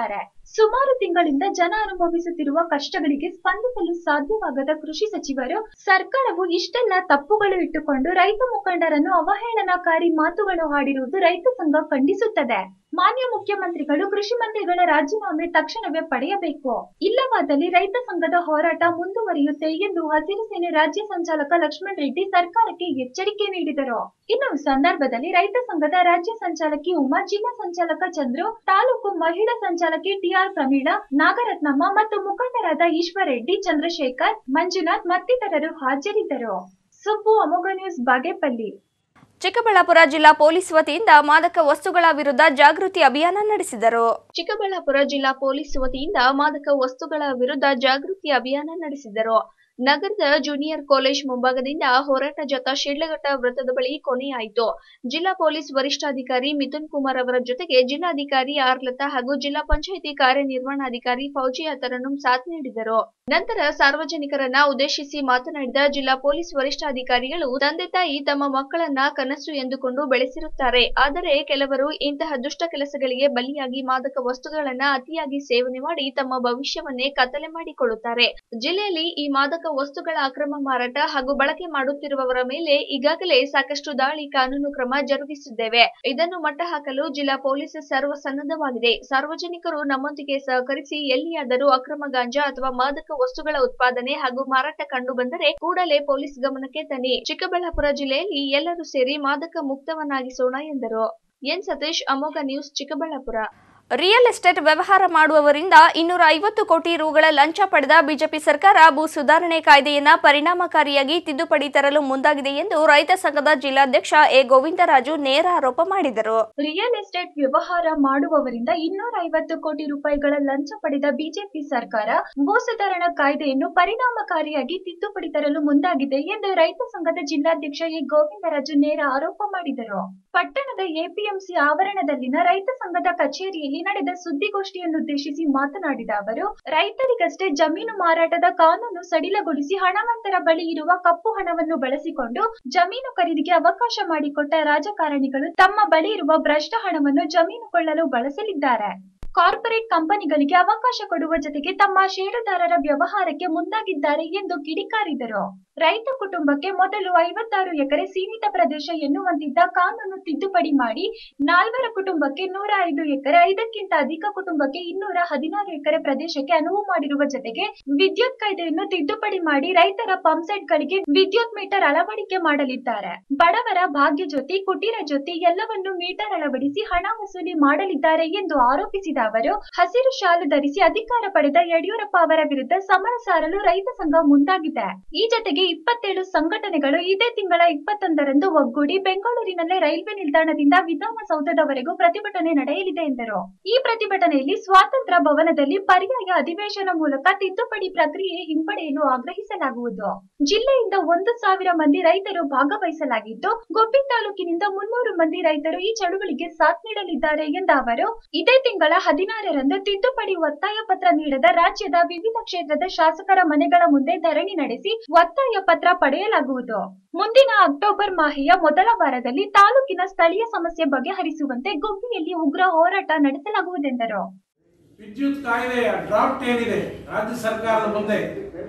ಸುಮಾರು ತಿಂಗಳಿಂದ ಜನ ಅನುಭವಿಸುತ್ತಿರುವ ಕಷ್ಟಗಳಿಗೆ ಸ್ಪಂದಿಸಲು ಸಾಧ್ಯವಾಗದ ಕೃಷಿ ಸಚಿವರು ಸರ್ಕಾರವು ಇಷ್ಟೆಲ್ಲ ತಪ್ಪುಗಳು ಇಟ್ಟುಕೊಂಡು ರೈತ ಮುಖಂಡರನ್ನು ಅವಹೇಳನಕಾರಿ ಮಾತುಗಳು ಆಡಿರುವುದು ರೈತ ಸಂಘ ಖಂಡಿಸುತ್ತದೆ ಮಾನ್ಯ ಮುಖ್ಯಮಂತ್ರಿಗಳು ಕೃಷಿ ಮಂತ್ರಿಗಳ ರಾಜೀನಾಮೆ ತಕ್ಷಣವೇ ಪಡೆಯಬೇಕು ಇಲ್ಲವಾದಲ್ಲಿ ರೈತ ಸಂಘದ ಹೋರಾಟ ಮುಂದುವರಿಯುತ್ತೆ ಎಂದು ಹಸಿರು ಸೇನೆ ರಾಜ್ಯ ಸಂಚಾಲಕ ಲಕ್ಷ್ಮಣ್ ರೆಡ್ಡಿ ಸರ್ಕಾರಕ್ಕೆ ಎಚ್ಚರಿಕೆ ನೀಡಿದರು ಇನ್ನು ಈ ಸಂದರ್ಭದಲ್ಲಿ ರೈತ ಸಂಘದ ರಾಜ್ಯ ಸಂಚಾಲಕಿ ಉಮಾ ಜಿಲ್ಲಾ ಸಂಚಾಲಕ ಚಂದ್ರು ತಾಲೂಕು ಮಹಿಳಾ ಸಂಚಾಲಕಿ ಟಿಆರ್ ಪ್ರಮೀಳಾ ನಾಗರತ್ನಮ್ಮ ಮತ್ತು ಮುಖಂಡರಾದ ಈಶ್ವರರೆಡ್ಡಿ ಚಂದ್ರಶೇಖರ್ ಮಂಜುನಾಥ್ ಮತ್ತಿತರರು ಹಾಜರಿದ್ದರು ಸುಬ್ಬು ಅಮೋಘ ನ್ಯೂಸ್ ಬಾಗೇಪಲ್ಲಿ ಚಿಕ್ಕಬಳ್ಳಾಪುರ ಜಿಲ್ಲಾ ಪೊಲೀಸ್ ವತಿಯಿಂದ ಮಾದಕ ವಸ್ತುಗಳ ವಿರುದ್ಧ ಜಾಗೃತಿ ಅಭಿಯಾನ ನಡೆಸಿದರು ಚಿಕ್ಕಬಳ್ಳಾಪುರ ಜಿಲ್ಲಾ ಪೊಲೀಸ್ ವತಿಯಿಂದ ಮಾದಕ ವಸ್ತುಗಳ ವಿರುದ್ಧ ಜಾಗೃತಿ ಅಭಿಯಾನ ನಡೆಸಿದರು ನಗರದ ಜೂನಿಯರ್ ಕಾಲೇಜ್ ಮುಂಭಾಗದಿಂದ ಹೋರಾಟ ಜಾಥಾ ಶಿಡ್ಲಘಟ್ಟ ವೃತ್ತದ ಬಳಿ ಕೊನೆಯಾಯಿತು ಜಿಲ್ಲಾ ಪೊಲೀಸ್ ವರಿಷ್ಠಾಧಿಕಾರಿ ಮಿಥುನ್ ಕುಮಾರ್ ಅವರ ಜೊತೆಗೆ ಜಿಲ್ಲಾಧಿಕಾರಿ ಆರ್ ಲತಾ ಹಾಗೂ ಜಿಲ್ಲಾ ಪಂಚಾಯಿತಿ ಕಾರ್ಯನಿರ್ವಹಣಾಧಿಕಾರಿ ಫೌಜಿಯಾ ತರನ್ನುಂ ಸಾಥ್ ನೀಡಿದರು ನಂತರ ಸಾರ್ವಜನಿಕರನ್ನ ಉದ್ದೇಶಿಸಿ ಮಾತನಾಡಿದ ಜಿಲ್ಲಾ ಪೊಲೀಸ್ ವರಿಷ್ಠಾಧಿಕಾರಿಗಳು ತಂದೆ ತಾಯಿ ತಮ್ಮ ಮಕ್ಕಳನ್ನ ಕನಸು ಎಂದುಕೊಂಡು ಬೆಳೆಸಿರುತ್ತಾರೆ ಆದರೆ ಕೆಲವರು ಇಂತಹ ದುಷ್ಟ ಕೆಲಸಗಳಿಗೆ ಬಲಿಯಾಗಿ ಮಾದಕ ವಸ್ತುಗಳನ್ನ ಅತಿಯಾಗಿ ಸೇವನೆ ಮಾಡಿ ತಮ್ಮ ಭವಿಷ್ಯವನ್ನೇ ಕತ್ತಲೆ ಮಾಡಿಕೊಳ್ಳುತ್ತಾರೆ ಜಿಲ್ಲೆಯಲ್ಲಿ ಈ ಮಾದಕ ವಸ್ತುಗಳ ಅಕ್ರಮ ಮಾರಾಟ ಹಾಗೂ ಬಳಕೆ ಮಾಡುತ್ತಿರುವವರ ಮೇಲೆ ಈಗಾಗಲೇ ಸಾಕಷ್ಟು ದಾಳಿ ಕಾನೂನು ಕ್ರಮ ಜರುಗಿಸಿದ್ದೇವೆ ಇದನ್ನು ಮಟ್ಟ ಹಾಕಲು ಜಿಲ್ಲಾ ಪೊಲೀಸ್ ಸರ್ವ ಸನ್ನದ್ಧವಾಗಿದೆ ಸಾರ್ವಜನಿಕರು ನಮ್ಮೊಂದಿಗೆ ಸಹಕರಿಸಿ ಎಲ್ಲಿಯಾದರೂ ಅಕ್ರಮ ಗಾಂಜಾ ಅಥವಾ ಮಾದಕ ವಸ್ತುಗಳ ಉತ್ಪಾದನೆ ಹಾಗೂ ಮಾರಾಟ ಕಂಡು ಬಂದರೆ ಕೂಡಲೇ ಪೊಲೀಸ್ ಗಮನಕ್ಕೆ ತನ್ನಿ ಚಿಕ್ಕಬಳ್ಳಾಪುರ ಜಿಲ್ಲೆಯಲ್ಲಿ ಎಲ್ಲರೂ ಸೇರಿ ಮಾದಕ ಮುಕ್ತವನ್ನಾಗಿಸೋಣ ಎಂದರು ಎನ್ ಸತೀಶ್ ಅಮೋಘ ನ್ಯೂಸ್ ಚಿಕ್ಕಬಳ್ಳಾಪುರ ರಿಯಲ್ ಎಸ್ಟೇಟ್ ವ್ಯವಹಾರ ಮಾಡುವವರಿಂದ ಇನ್ನೂರ ಐವತ್ತು ಕೋಟಿ ರುಗಳ ಲಂಚ ಪಡೆದ ಬಿಜೆಪಿ ಸರ್ಕಾರ ಭೂ ಸುಧಾರಣೆ ಕಾಯ್ದೆಯನ್ನ ಪರಿಣಾಮಕಾರಿಯಾಗಿ ತಿದ್ದುಪಡಿ ತರಲು ಮುಂದಾಗಿದೆ ಎಂದು ರೈತ ಸಂಘದ ಜಿಲ್ಲಾಧ್ಯಕ್ಷ ಎ ಗೋವಿಂದರಾಜು ನೇರ ಆರೋಪ ಮಾಡಿದರು ರಿಯಲ್ ಎಸ್ಟೇಟ್ ವ್ಯವಹಾರ ಮಾಡುವವರಿಂದ ಇನ್ನೂರ ಐವತ್ತು ಕೋಟಿ ರೂಪಾಯಿಗಳ ಲಂಚ ಪಡೆದ ಬಿಜೆಪಿ ಸರ್ಕಾರ ಭೂ ಸುಧಾರಣಾ ಕಾಯ್ದೆಯನ್ನು ಪರಿಣಾಮಕಾರಿಯಾಗಿ ತಿದ್ದುಪಡಿ ತರಲು ಮುಂದಾಗಿದೆ ಎಂದು ರೈತ ಸಂಘದ ಜಿಲ್ಲಾಧ್ಯಕ್ಷ ಎ ಗೋವಿಂದರಾಜು ನೇರ ಆರೋಪ ಮಾಡಿದರು ಪಟ್ಟಣದ ಎಪಿಎಂಸಿ ಆವರಣದಲ್ಲಿನ ರೈತ ಸಂಘದ ಕಚೇರಿಯಲ್ಲಿ ನಡೆದ ಸುದ್ದಿಗೋಷ್ಠಿಯನ್ನುದ್ದೇಶಿಸಿ ಮಾತನಾಡಿದ ಅವರು ರೈತರಿಗಷ್ಟೇ ಜಮೀನು ಮಾರಾಟದ ಕಾನೂನು ಸಡಿಲಗೊಳಿಸಿ ಹಣವಂತರ ಬಳಿ ಇರುವ ಕಪ್ಪು ಹಣವನ್ನು ಬಳಸಿಕೊಂಡು ಜಮೀನು ಖರೀದಿಗೆ ಅವಕಾಶ ಮಾಡಿಕೊಟ್ಟ ರಾಜಕಾರಣಿಗಳು ತಮ್ಮ ಬಳಿ ಇರುವ ಭ್ರಷ್ಟ ಹಣವನ್ನು ಜಮೀನು ಕೊಳ್ಳಲು ಬಳಸಲಿದ್ದಾರೆ ಕಾರ್ಪೊರೇಟ್ ಕಂಪನಿಗಳಿಗೆ ಅವಕಾಶ ಕೊಡುವ ಜೊತೆಗೆ ತಮ್ಮ ಷೇರುದಾರರ ವ್ಯವಹಾರಕ್ಕೆ ಮುಂದಾಗಿದ್ದಾರೆ ಎಂದು ಕಿಡಿಕಾರಿದರು ರೈತ ಕುಟುಂಬಕ್ಕೆ ಮೊದಲು ಐವತ್ತಾರು ಎಕರೆ ಸೀಮಿತ ಪ್ರದೇಶ ಎನ್ನುವಂತಿದ್ದ ಕಾನೂನು ತಿದ್ದುಪಡಿ ಮಾಡಿ ನಾಲ್ವರ ಕುಟುಂಬಕ್ಕೆ ನೂರ ಐದು ಎಕರೆ ಐದಕ್ಕಿಂತ ಅಧಿಕ ಕುಟುಂಬಕ್ಕೆ ಇನ್ನೂರ ಹದಿನಾರು ಎಕರೆ ಪ್ರದೇಶಕ್ಕೆ ಅನುವು ಮಾಡಿರುವ ಜೊತೆಗೆ ವಿದ್ಯುತ್ ಕಾಯ್ದೆಯನ್ನು ತಿದ್ದುಪಡಿ ಮಾಡಿ ರೈತರ ಪಂಪ್ಸೆಟ್ಗಳಿಗೆ ವಿದ್ಯುತ್ ಮೀಟರ್ ಅಳವಡಿಕೆ ಮಾಡಲಿದ್ದಾರೆ ಬಡವರ ಭಾಗ್ಯ ಜ್ಯೋತಿ ಕುಟೀರ ಜ್ಯೋತಿ ಎಲ್ಲವನ್ನು ಮೀಟರ್ ಅಳವಡಿಸಿ ಹಣ ವಸೂಲಿ ಮಾಡಲಿದ್ದಾರೆ ಎಂದು ಆರೋಪಿಸಿದ ಅವರು ಹಸಿರು ಶಾಲು ಧರಿಸಿ ಅಧಿಕಾರ ಪಡೆದ ಯಡಿಯೂರಪ್ಪ ಅವರ ವಿರುದ್ಧ ಸಮರ ಸಾರಲು ರೈತ ಸಂಘ ಮುಂದಾಗಿದೆ ಈ ಜೊತೆಗೆ ಇಪ್ಪತ್ತೇಳು ಸಂಘಟನೆಗಳು ಇದೇ ತಿಂಗಳ ಇಪ್ಪತ್ತೊಂದರಂದು ಒಗ್ಗೂಡಿ ಬೆಂಗಳೂರಿನಲ್ಲೇ ರೈಲ್ವೆ ನಿಲ್ದಾಣದಿಂದ ವಿಧಾನಸೌಧದವರೆಗೂ ಪ್ರತಿಭಟನೆ ನಡೆಯಲಿದೆ ಎಂದರು ಈ ಪ್ರತಿಭಟನೆಯಲ್ಲಿ ಸ್ವಾತಂತ್ರ್ಯ ಭವನದಲ್ಲಿ ಪರ್ಯಾಯ ಅಧಿವೇಶನ ಮೂಲಕ ತಿದ್ದುಪಡಿ ಪ್ರಕ್ರಿಯೆ ಹಿಂಪಡೆಯಲು ಆಗ್ರಹಿಸಲಾಗುವುದು ಜಿಲ್ಲೆಯಿಂದ ಒಂದು ಸಾವಿರ ಮಂದಿ ರೈತರು ಭಾಗವಹಿಸಲಾಗಿದ್ದು ಗುಬ್ಬಿ ತಾಲೂಕಿನಿಂದ ಮುನ್ನೂರು ಮಂದಿ ರೈತರು ಈ ಚಳುವಳಿಗೆ ಸಾಥ್ ನೀಡಲಿದ್ದಾರೆ ಎಂದ ಅವರು ಇದೇ ತಿಂಗಳ ಹದಿನಾರರಂದು ತಿದ್ದುಪಡಿ ಒತ್ತಾಯ ಪತ್ರ ನೀಡದ ರಾಜ್ಯದ ವಿವಿಧ ಕ್ಷೇತ್ರದ ಶಾಸಕರ ಮನೆಗಳ ಮುಂದೆ ಧರಣಿ ನಡೆಸಿ ಒತ್ತಾಯ ಪತ್ರ ಪಡೆಯಲಾಗುವುದು ಮುಂದಿನ ಅಕ್ಟೋಬರ್ ಮಾಹೆಯ ಮೊದಲ ವಾರದಲ್ಲಿ ತಾಲೂಕಿನ ಸ್ಥಳೀಯ ಸಮಸ್ಯೆ ಬಗೆಹರಿಸುವಂತೆ ಗುಬ್ಬಿಯಲ್ಲಿ ಉಗ್ರ ಹೋರಾಟ ನಡೆಸಲಾಗುವುದೆಂದರು ವಿದ್ಯುತ್ ಕಾಯ್ದೆಯ ಡ್ರಾಫ್ಟ್ ಏನಿದೆ ರಾಜ್ಯ ಸರ್ಕಾರದ ಮುಂದೆ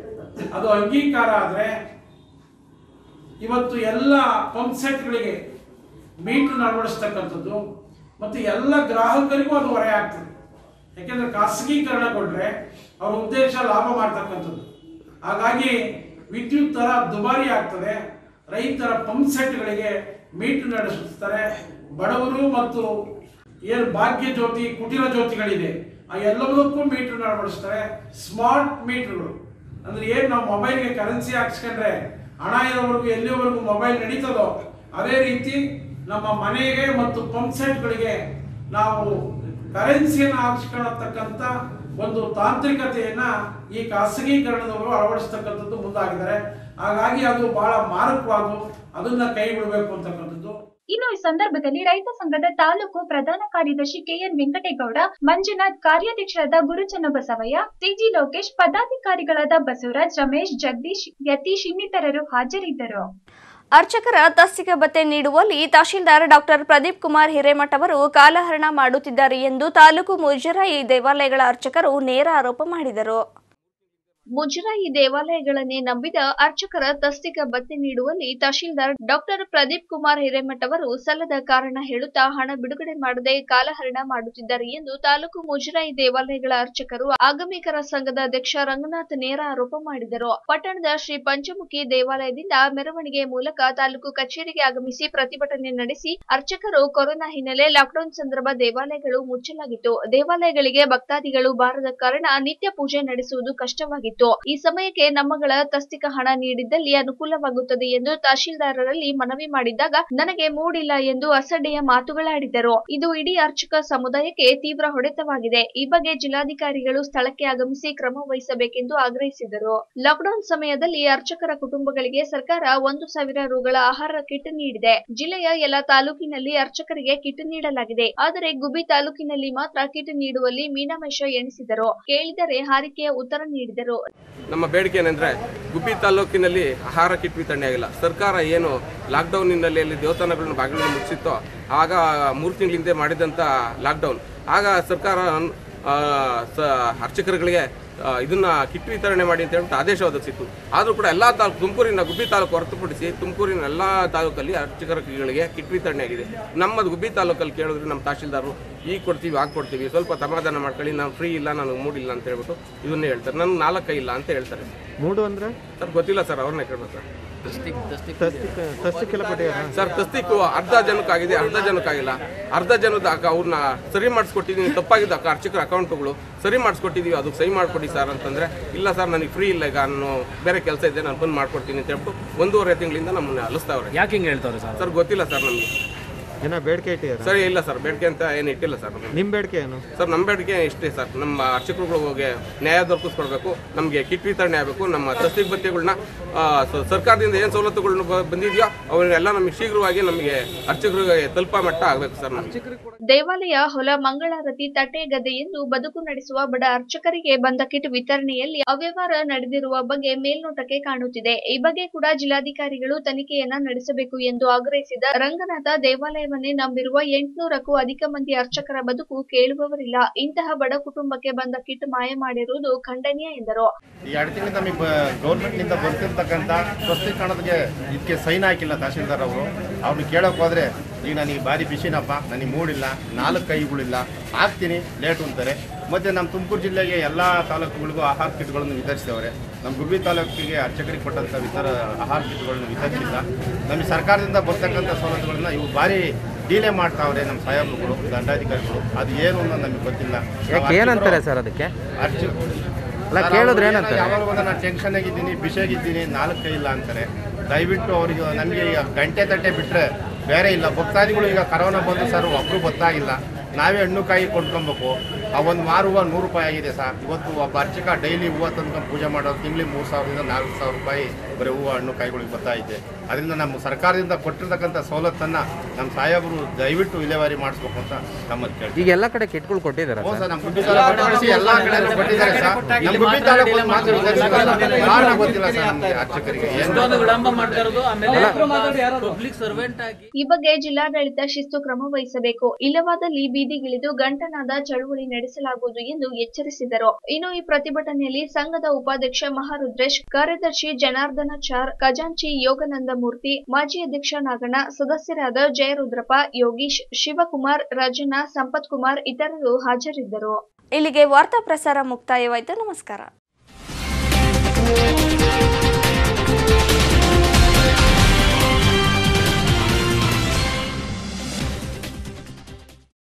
ಅದು ಅಂಗೀಕಾರ ಆದರೆ ಇವತ್ತು ಎಲ್ಲ ಪಂಪ್ ಸೆಟ್ಗಳಿಗೆ ಮೀಟರ್ ಅಳವಡಿಸ್ತಕ್ಕಂಥದ್ದು ಮತ್ತು ಎಲ್ಲ ಗ್ರಾಹಕರಿಗೂ ಅದು ಹೊರೆ ಆಗ್ತದೆ ಯಾಕೆಂದ್ರೆ ಖಾಸಗೀಕರಣಗೊಂಡ್ರೆ ಅವ್ರ ಉದ್ದೇಶ ಲಾಭ ಮಾಡ್ತಕ್ಕಂಥದ್ದು ಹಾಗಾಗಿ ವಿದ್ಯುತ್ ದರ ದುಬಾರಿ ಆಗ್ತದೆ ರೈತರ ಪಂಪ್ ಸೆಟ್ಗಳಿಗೆ ಮೀಟರ್ ನಡೆಸುತ್ತಾರೆ ಬಡವರು ಮತ್ತು ಏನು ಭಾಗ್ಯ ಜ್ಯೋತಿ ಕುಟೀರ ಜ್ಯೋತಿಗಳಿದೆ ಆ ಎಲ್ಲದಕ್ಕೂ ಮೀಟರ್ ಅಳವಡಿಸ್ತಾರೆ ಸ್ಮಾರ್ಟ್ ಮೀಟರ್ಗಳು ಅಂದ್ರೆ ಏನು ನಾವು ಮೊಬೈಲ್ಗೆ ಕರೆನ್ಸಿ ಹಾಕ್ಸ್ಕೊಂಡ್ರೆ ಹಣ ಇರೋವರೆಗೂ ಎಲ್ಲಿವರೆಗೂ ಮೊಬೈಲ್ ನಡೀತದೋ ಅದೇ ರೀತಿ ನಮ್ಮ ಮನೆಗೆ ಮತ್ತು ಪಂಪ್ ಸೆಟ್ಗಳಿಗೆ ನಾವು ಕರೆನ್ಸಿಯನ್ನು ಹಾಕ್ಸ್ಕೊಳ್ಳತಕ್ಕಂಥ ಒಂದು ತಾಂತ್ರಿಕತೆಯನ್ನ ಈ ಖಾಸಗೀಕರಣದವರು ಅಳವಡಿಸ್ತಕ್ಕಂಥದ್ದು ಮುಂದಾಗಿದ್ದಾರೆ ಹಾಗಾಗಿ ಅದು ಬಹಳ ಮಾರಕವಾದು ಅದನ್ನ ಕೈ ಬಿಡಬೇಕು ಅಂತಕ್ಕಂಥದ್ದು ಇನ್ನು ಈ ಸಂದರ್ಭದಲ್ಲಿ ರೈತ ಸಂಘದ ತಾಲೂಕು ಪ್ರಧಾನ ಕಾರ್ಯದರ್ಶಿ ಕೆಎನ್ ವೆಂಕಟೇಗೌಡ ಮಂಜುನಾಥ್ ಕಾರ್ಯಾಧ್ಯಕ್ಷರಾದ ಗುರುಚನ್ನ ಬಸವಯ್ಯ ಸಿಜಿ ಲೋಕೇಶ್ ಪದಾಧಿಕಾರಿಗಳಾದ ಬಸವರಾಜ್ ರಮೇಶ್ ಜಗದೀಶ್ ಯತೀಶ್ ಇನ್ನಿತರರು ಹಾಜರಿದ್ದರು ಅರ್ಚಕರ ತಸ್ತಿಕ ಭತ್ಯೆ ನೀಡುವಲ್ಲಿ ತಹಶೀಲ್ದಾರ್ ಡಾಕ್ಟರ್ ಪ್ರದೀಪ್ ಕುಮಾರ್ ಹಿರೇಮಠ ಅವರು ಕಾಲಹರಣ ಮಾಡುತ್ತಿದ್ದಾರೆ ಎಂದು ತಾಲೂಕು ಮುಜರಾಯಿ ದೇವಾಲಯಗಳ ಅರ್ಚಕರು ನೇರ ಆರೋಪ ಮಾಡಿದರು ಮುಜರಾಯಿ ದೇವಾಲಯಗಳನ್ನೇ ನಂಬಿದ ಅರ್ಚಕರ ತಸ್ತಿಕ ಭತ್ಯೆ ನೀಡುವಲ್ಲಿ ತಹಶೀಲ್ದಾರ್ ಡಾಕ್ಟರ್ ಪ್ರದೀಪ್ ಕುಮಾರ್ ಹಿರೇಮಠ ಅವರು ಸಲ್ಲದ ಕಾರಣ ಹೇಳುತ್ತಾ ಹಣ ಬಿಡುಗಡೆ ಮಾಡದೆ ಕಾಲಹರಣ ಮಾಡುತ್ತಿದ್ದಾರೆ ಎಂದು ತಾಲೂಕು ಮುಜರಾಯಿ ದೇವಾಲಯಗಳ ಅರ್ಚಕರು ಆಗಮಿಕರ ಸಂಘದ ಅಧ್ಯಕ್ಷ ರಂಗನಾಥ್ ನೇರ ಆರೋಪ ಮಾಡಿದರು ಪಟ್ಟಣದ ಶ್ರೀ ಪಂಚಮುಖಿ ದೇವಾಲಯದಿಂದ ಮೆರವಣಿಗೆ ಮೂಲಕ ತಾಲೂಕು ಕಚೇರಿಗೆ ಆಗಮಿಸಿ ಪ್ರತಿಭಟನೆ ನಡೆಸಿ ಅರ್ಚಕರು ಕೊರೋನಾ ಹಿನ್ನೆಲೆ ಲಾಕ್ಡೌನ್ ಸಂದರ್ಭ ದೇವಾಲಯಗಳು ಮುಚ್ಚಲಾಗಿತ್ತು ದೇವಾಲಯಗಳಿಗೆ ಭಕ್ತಾದಿಗಳು ಬಾರದ ಕಾರಣ ನಿತ್ಯ ಪೂಜೆ ನಡೆಸುವುದು ಕಷ್ಟವಾಗಿತ್ತು ಈ ಸಮಯಕ್ಕೆ ನಮ್ಮಗಳ ತಸ್ತಿಕ ಹಣ ನೀಡಿದ್ದಲ್ಲಿ ಅನುಕೂಲವಾಗುತ್ತದೆ ಎಂದು ತಹಶೀಲ್ದಾರರಲ್ಲಿ ಮನವಿ ಮಾಡಿದ್ದಾಗ ನನಗೆ ಮೂಡಿಲ್ಲ ಎಂದು ಅಸಡ್ಡೆಯ ಮಾತುಗಳಾಡಿದರು ಇದು ಇಡೀ ಅರ್ಚಕ ಸಮುದಾಯಕ್ಕೆ ತೀವ್ರ ಹೊಡೆತವಾಗಿದೆ ಈ ಬಗ್ಗೆ ಜಿಲ್ಲಾಧಿಕಾರಿಗಳು ಸ್ಥಳಕ್ಕೆ ಆಗಮಿಸಿ ಕ್ರಮ ವಹಿಸಬೇಕೆಂದು ಆಗ್ರಹಿಸಿದರು ಲಾಕ್ಡೌನ್ ಸಮಯದಲ್ಲಿ ಅರ್ಚಕರ ಕುಟುಂಬಗಳಿಗೆ ಸರ್ಕಾರ ಒಂದು ಸಾವಿರ ರುಗಳ ಆಹಾರ ಕಿಟ್ ನೀಡಿದೆ ಜಿಲ್ಲೆಯ ಎಲ್ಲ ತಾಲೂಕಿನಲ್ಲಿ ಅರ್ಚಕರಿಗೆ ಕಿಟ್ ನೀಡಲಾಗಿದೆ ಆದರೆ ಗುಬ್ಬಿ ತಾಲೂಕಿನಲ್ಲಿ ಮಾತ್ರ ಕಿಟ್ ನೀಡುವಲ್ಲಿ ಮೀನಾಮೇಷ ಎಣಿಸಿದರು ಕೇಳಿದರೆ ಹಾರಿಕೆಯ ಉತ್ತರ ನೀಡಿದರು ನಮ್ಮ ಬೇಡಿಕೆ ಏನಂದರೆ ಗುಬ್ಬಿ ತಾಲೂಕಿನಲ್ಲಿ ಆಹಾರ ಕಿಟ್ ವಿತರಣೆ ಆಗಿಲ್ಲ ಸರ್ಕಾರ ಏನು ಲಾಕ್ಡೌನ್ ಹಿನ್ನೆಲೆಯಲ್ಲಿ ದೇವಸ್ಥಾನಗಳನ್ನ ಬಾಗಿಲನ್ನು ಮುಚ್ಚಿತ್ತೋ ಆಗ ಮೂರು ತಿಂಗಳ ಹಿಂದೆ ಮಾಡಿದಂಥ ಲಾಕ್ಡೌನ್ ಆಗ ಸರ್ಕಾರ ಆ, ಸ ಅರ್ಚಕರುಗಳಿಗೆ ಆ, ಇದನ್ನ ಕಿಟ್ ವಿತರಣೆ ಮಾಡಿ ಅಂತ ಹೇಳ್ಬಿಟ್ಟು ಆದೇಶ ಒದಗಿಸಿತ್ತು ಆದರೂ ಕೂಡ ಎಲ್ಲ ತಾಲೂಕು ತುಮಕೂರಿನ ಗುಬ್ಬಿ ತಾಲೂಕು ಹೊರತುಪಡಿಸಿ ತುಮಕೂರಿನ ಎಲ್ಲ ತಾಲೂಕಲ್ಲಿ ಅರ್ಚಕರುಗಳಿಗೆ ಕಿಟ್ ವಿತರಣೆ ಆಗಿದೆ ನಮ್ಮದು ಗುಬ್ಬಿ ತಾಲೂಕಲ್ಲಿ ಕೇಳಿದ್ರೆ ನಮ್ಮ ತಹಶೀಲ್ದಾರರು ಈಗ ಕೊಡ್ತೀವಿ ಆಗ ಕೊಡ್ತೀವಿ ಸ್ವಲ್ಪ ಸಮಾಧಾನ ಮಾಡ್ಕೊಳ್ಳಿ ನಾನು ಫ್ರೀ ಇಲ್ಲ ನನಗೆ ಮೂಡಿಲ್ಲ ಅಂತ ಹೇಳ್ಬಿಟ್ಟು ಇದನ್ನೇ ಹೇಳ್ತಾರೆ ನನಗೆ ನಾಲ್ಕೈ ಇಲ್ಲ ಅಂತ ಹೇಳ್ತಾರೆ ಮೂಡು ಅಂದ್ರೆ ಸರ್ ಗೊತ್ತಿಲ್ಲ ಸರ್ ಅವ್ರನ್ನೇ ಕೇಳ್ಬೇಕು ಸರ್ ತಸ್ತಿಕ್ಕೆಲ್ಲ ಕೊಟ್ಟಿದ್ದಾರೆ ಸರ್ ತಸ್ತಿಕ್ಕು ಅರ್ಧ ಜನಕ್ಕಾಗಿದೆ ಅರ್ಧ ಜನಕ್ಕಾಗಿಲ್ಲ ಅರ್ಧ ಜನದ ಅಕ- ಅವ್ರನ್ನ ಸರಿ ಮಾಡಿಸ್ಕೊಟ್ಟಿದ್ದೀನಿ ತಪ್ಪಾಗಿದ್ದ ಅಕ- ಅರ್ಚಕರ ಅಕೌಂಟ್ಗಳು ಸರಿ ಮಾಡಿಸ್ಕೊಟ್ಟಿದ್ದೀವಿ ಅದಕ್ಕೆ ಸಹಿ ಮಾಡಿಕೊಡಿ ಸರ್ ಅಂತಂದರೆ ಇಲ್ಲ ಸರ್ ನನಗೆ ಫ್ರೀ ಇಲ್ಲ ಈಗ ನಾನು ಬೇರೆ ಕೆಲಸ ಇದೆ ನಾನು ಬಂದು ಮಾಡ್ಕೊಡ್ತೀನಿ ಅಂತ ಹೇಳ್ಬಿಟ್ಟು ಒಂದೂವರೆ ತಿಂಗಳಿಂದ ನಮ್ಮನ್ನ ಅಲಿಸ್ತಾವ್ರೆ ಯಾಕೆ ಹಿಂಗೆ ಹೇಳ್ತಾರೆ ಸರ್ ಸರ್ ಗೊತ್ತಿಲ್ಲ ಸರ್ ನಮಗೆ ಏನೋ ಬೇಡಿಕೆ ಇಟ್ಟಿದ್ದಾರೆ ಸರಿ ಇಲ್ಲ ಸರ್ ಬೇಡಿಕೆ ಅಂತ ಏನು ಇಟ್ಟಿಲ್ಲ ಸರ್ ನಮಗೆ ನಿಮ್ಮ ಬೇಡಿಕೆ ಏನು ಸರ್ ನಮ್ಮ ಬೇಡಿಕೆ ಇಷ್ಟೇ ಸರ್ ನಮ್ಮ ಅರ್ಚಕರುಗಳಿಗೆ ನ್ಯಾಯ ದೊರಕಿಸ್ಕೊಡ್ಬೇಕು ನಮಗೆ ಕಿಟ್ ವಿತರಣೆ ಆಗಬೇಕು ನಮ್ಮ ತಸ್ತಿಕ್ ಭತ್ಯೆಗಳನ್ನ ಸರ್ಕಾರದಿಂದ ಏನು ಸವಲತ್ತುಗಳನ್ನ ಬ- ಬಂದಿದೆಯೋ ಅವನ್ನೆಲ್ಲ ನಮಗೆ ಶೀಘ್ರವಾಗಿ ನಮಗೆ ಅರ್ಚಕರಿಗೆ ತಲುಪ ಮಟ್ಟ ಆಗಬೇಕು ಸರ್ ನಮಗೆ ದೇವಾಲಯ ಹೊಲ ಮಂಗಳಾರತಿ ತಟ್ಟೆ ಗದ್ದೆ ಎಂದು ಬದುಕು ನಡೆಸುವ ಬಡ ಅರ್ಚಕರಿಗೆ ಬಂದ ಕಿಟ್ ವಿತರಣೆಯಲ್ಲಿ ಅವ್ಯವಹಾರ ನಡೆದಿರುವ ಬಗ್ಗೆ ಮೇಲ್ನೋಟಕ್ಕೆ ಕಾಣುತ್ತಿದೆ ಈ ಬಗ್ಗೆ ಕೂಡ ಜಿಲ್ಲಾಧಿಕಾರಿಗಳು ತನಿಖೆಯನ್ನ ನಡೆಸಬೇಕು ಎಂದು ಆಗ್ರಹಿಸಿದ ರಂಗನಾಥ ದೇವಾಲಯವನ್ನೇ ನಂಬಿರುವ ಎಂಟುನೂರಕ್ಕೂ ಅಧಿಕ ಮಂದಿ ಅರ್ಚಕರ ಬದುಕು ಕೇಳುವವರಿಲ್ಲ ಇಂತಹ ಬಡ ಕುಟುಂಬಕ್ಕೆ ಬಂದ ಕಿಟ್ ಮಾಯ ಮಾಡಿರುವುದು ಖಂಡನೀಯ ಎಂದರು ಈ ಎರಡು ತಿಂಗಳಿಂದ ನಮಗೆ ಗೌರ್ಮೆಂಟ್ನಿಂದ ಬರ್ತಿರ್ತಕ್ಕಂಥ ಸ್ವಸ್ತೀಕರಣಕ್ಕೆ ಇದಕ್ಕೆ ಸೈನ್ ಹಾಕಿಲ್ಲ ತಹಶೀಲ್ದಾರ್ ಅವರು ಅವ್ರನ್ನ ಕೇಳೋಕೆ ಹೋದರೆ ಈಗ ನನಗೆ ಭಾರಿ ಬಿಸಿನಪ್ಪ ನನಗೆ ಮೂಡಿಲ್ಲ ನಾಲ್ಕು ಕೈಗಳಿಲ್ಲ ಹಾಕ್ತೀನಿ ಲೇಟು ಅಂತಾರೆ ಮತ್ತು ನಮ್ಮ ತುಮಕೂರು ಜಿಲ್ಲೆಗೆ ಎಲ್ಲ ತಾಲೂಕುಗಳಿಗೂ ಆಹಾರ ಕಿಟ್ಗಳನ್ನು ವಿತರಿಸಿದವ್ರೆ ನಮ್ಮ ಗುಬ್ಬಿ ತಾಲೂಕಿಗೆ ಅರ್ಚಕರಿಗೆ ಕೊಟ್ಟಂಥ ವಿತರ ಆಹಾರ ಕಿಟ್ಗಳನ್ನು ವಿತರಿಸಿಲ್ಲ ನಮಗೆ ಸರ್ಕಾರದಿಂದ ಬರ್ತಕ್ಕಂಥ ಸವಲತ್ತುಗಳನ್ನ ಇವು ಭಾರಿ ಡೀಲೇ ಮಾಡ್ತಾವ್ರೆ ನಮ್ಮ ಸಾಹೇಬರುಗಳು ದಂಡಾಧಿಕಾರಿಗಳು ಅದು ಏನು ಅನ್ನೋದು ನಮಗೆ ಗೊತ್ತಿಲ್ಲ ಯಾಕೆ ಏನಂತಾರೆ ಸರ್ ಅದಕ್ಕೆ ಅರ್ಚ ಅಲ್ಲ, ಕೇಳಿದ್ರೆ ಏನಂತಾರೆ? ಯಾವಾಗ ಒಂದು ನಾನು ಟೆನ್ಷನ್ ಆಗಿದ್ದೀನಿ ಬಿಸಿಯಾಗಿದ್ದೀನಿ ನಾಲ್ಕು ಕೈ ಇಲ್ಲ ಅಂತಾರೆ ದಯವಿಟ್ಟು ಅವರಿಗೆ ನಮಗೆ ಈಗ ಗಂಟೆ ತಟ್ಟೆ ಬಿಟ್ಟರೆ ಬೇರೆ ಇಲ್ಲ ಭಕ್ತಾದಿಗಳು ಈಗ ಕರೋನಾ ಬಂದು ಸರ್ ಒಬ್ಬರು ಗೊತ್ತಾಗಿಲ್ಲ ನಾವೇ ಹಣ್ಣು ಕಾಯಿ ಕೊಂಡ್ಕೊಬೇಕು ಆ ಒಂದು ಮಾರು ಹೂವು ನೂರು ರೂಪಾಯಿ ಆಗಿದೆ ಸರ್ ಇವತ್ತು ಒಬ್ಬ ಅರ್ಚಕ ಡೈಲಿ ಹೂವು ತಂದ್ಕೊಂಡು ಪೂಜೆ ಮಾಡೋರು ತಿಂಗಳಿಗೆ ಮೂರು ಸಾವಿರದಿಂದ ನಾಲ್ಕು ಸಾವಿರ ರೂಪಾಯಿ ಬರೀ ಹೂವು ಹಣ್ಣು ಕಾಯಿಗಳಿಗೆ ಗೊತ್ತಾಯಿದೆ ಅದರಿಂದ ನಮ್ಮ ಸರ್ಕಾರದಿಂದ ಕೊಟ್ಟಿರ್ತಕ್ಕಂಥ ಸವಲತ್ತನ್ನು ನಮ್ಮ ಸಾಹೇಬರು ದಯವಿಟ್ಟು ವಿಲೇವಾರಿ ಮಾಡಿಸ್ಬೇಕು ಅಂತ ನಮ್ಮಲ್ಲಿ ಕೇಳಿ ಈಗ ಎಲ್ಲ ಕಡೆ ಕಿಟ್ಗಳು ಕೊಟ್ಟಿದ್ದಾರೆ ಹ್ಞೂ ಸರ್ ನಮ್ಮ ಗುಬ್ಬಿ ತಾಲೂಕು ಹೊರತುಪಡಿಸಿ ಎಲ್ಲಾ ಕಡೆ ಕೊಟ್ಟಿದ್ದಾರೆ ಸರ್ ನಮ್ಮ ಗುಬ್ಬಿ ತಾಲೂಕು ಒಂದು ಮಾತ್ರ ವಿತರಿಸಿಲ್ಲ. ಕಾರಣ ಗೊತ್ತಿಲ್ಲ ಸರ್ ನಮಗೆ ಅರ್ಚಕರಿಗೆ ಏನು ವಿಳಂಬ ಮಾಡ್ತಾ ಇರೋದು ಆಮೇಲೆ ಪಬ್ಲಿಕ್ ಸರ್ವೆಂಟ್ ಆಗಿ ಈ ಬಗ್ಗೆ ಜಿಲ್ಲಾಡಳಿತ ಶಿಸ್ತು ಕ್ರಮ ವಹಿಸಬೇಕು ಇಲ್ಲವಾದಲ್ಲಿ ಬೀದಿಗಿಳಿದು ಗಂಟನಾದ ಚಳುವಳಿ ನಡೆಸಲಾಗುವುದು ಎಂದು ಎಚ್ಚರಿಸಿದರು ಇನ್ನು ಈ ಪ್ರತಿಭಟನೆಯಲ್ಲಿ ಸಂಘದ ಉಪಾಧ್ಯಕ್ಷ ಮಹಾರುದ್ರೇಶ್ ಕಾರ್ಯದರ್ಶಿ ಜನಾರ್ದನಾಚಾರ್ ಖಜಾಂಚಿ ಯೋಗಾನಂದ ಮೂರ್ತಿ ಮಾಜಿ ಅಧ್ಯಕ್ಷ ನಾಗಣ್ಣ ಸದಸ್ಯರಾದ ಜಯರುದ್ರಪ್ಪ ಯೋಗೀಶ್ ಶಿವಕುಮಾರ್ ರಾಜಣ್ಣ ಸಂಪತ್ ಕುಮಾರ್ ಇತರರು ಹಾಜರಿದ್ದರು ಇಲ್ಲಿಗೆ ವಾರ್ತಾ ಪ್ರಸಾರ ಮುಕ್ತಾಯವಾಯಿತು ನಮಸ್ಕಾರ